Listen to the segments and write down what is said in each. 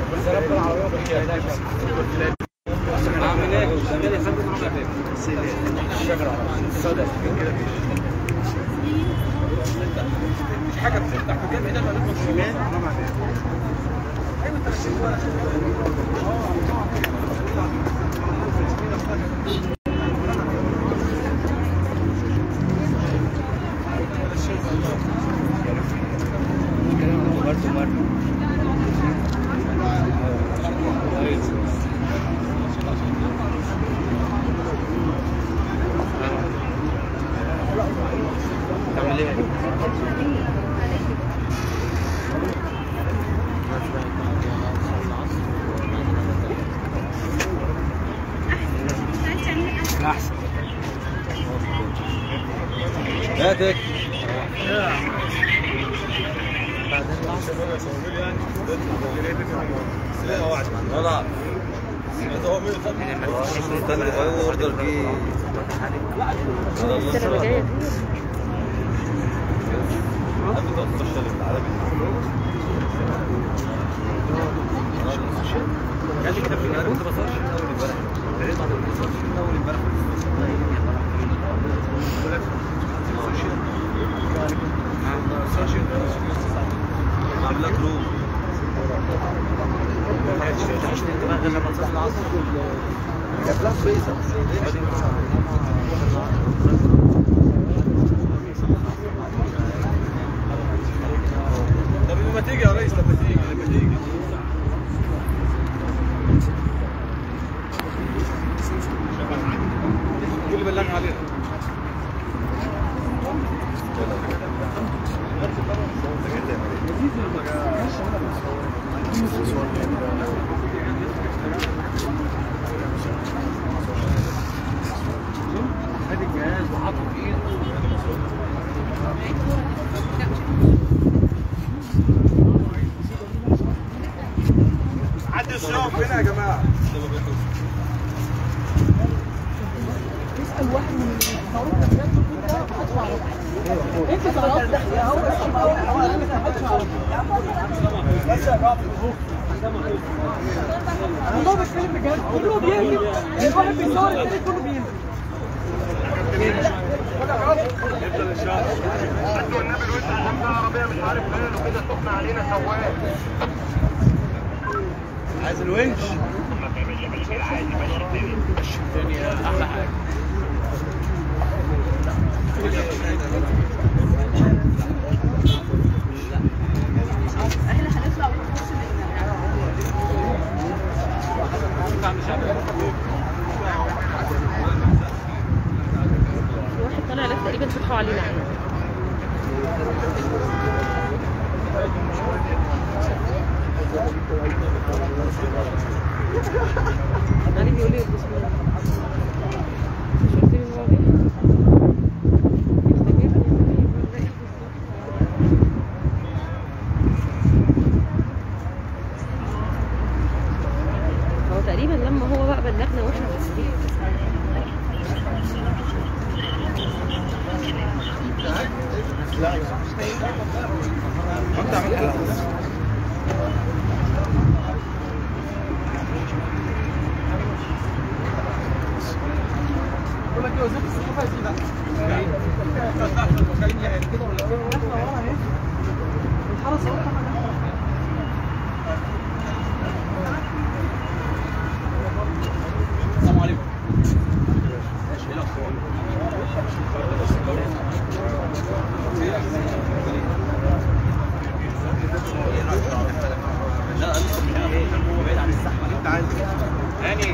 عامل ايه؟ شغال يا فندم ربع فين؟ مش حاجه بتفتح مكان هنا ولا نطلع شمال تعمل ايه؟ احسن هاتك ولا اوردر دي السنة اللي جاية قال لي كده في الجنة كنت بصرش عامل لك روم طب لما تيجي يا ريس لما تيجي لما تيجي كل بلغ علينا ادي الجهاز وحاطه في ايده عدي الصيام هنا يا جماعه والله بتكلم بجد كله بيهجم الواحد بيصور التاني كله بيهجم عايز الونش الدنيا احلى حاجه في واحد طالع لك تقريبا فتحوا علينا علي بيقول لي بسم الله شفتي هو ليه؟ هو تقريبا لما هو بقى بلغنا واحنا مسؤولين انت عملت ايه؟ بقول لك ايه وزير الثقافه يزيد كده ولا ايه؟ احنا ورا اهي الحرس اهو السلام عليكم لا لسه مش هنا بعيد عن الزحمه انت عايز هاني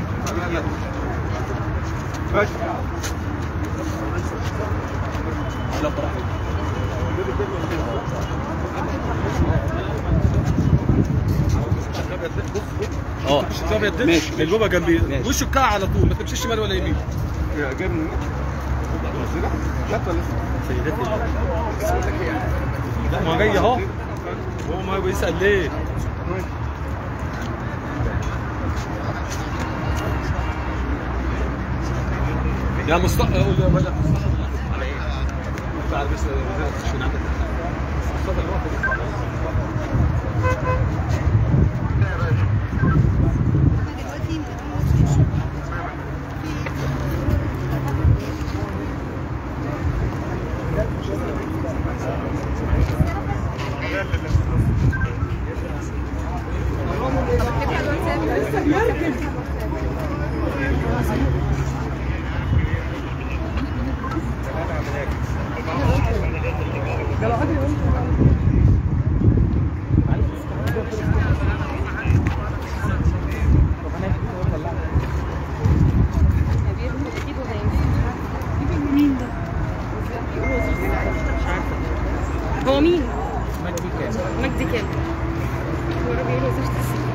ماشي لا براحتك اه مش ابيض ده ماشي البوبه جنبي وشه الكعب على طول ما تمشيش شمال ولا يمين جايب من جت ولا لسه؟ لا ما جاي اهو هو ما بيسال ليه يا مصطفى قول يا ولد على ايه؟ تعال بس عشان عندك مصطفى الواحد بيرموا اكيد وهيمشي مين ده؟ مش عارفه هو مين؟ مجدي كامل مجدي كامل هو ده بيقول وظيفة السجن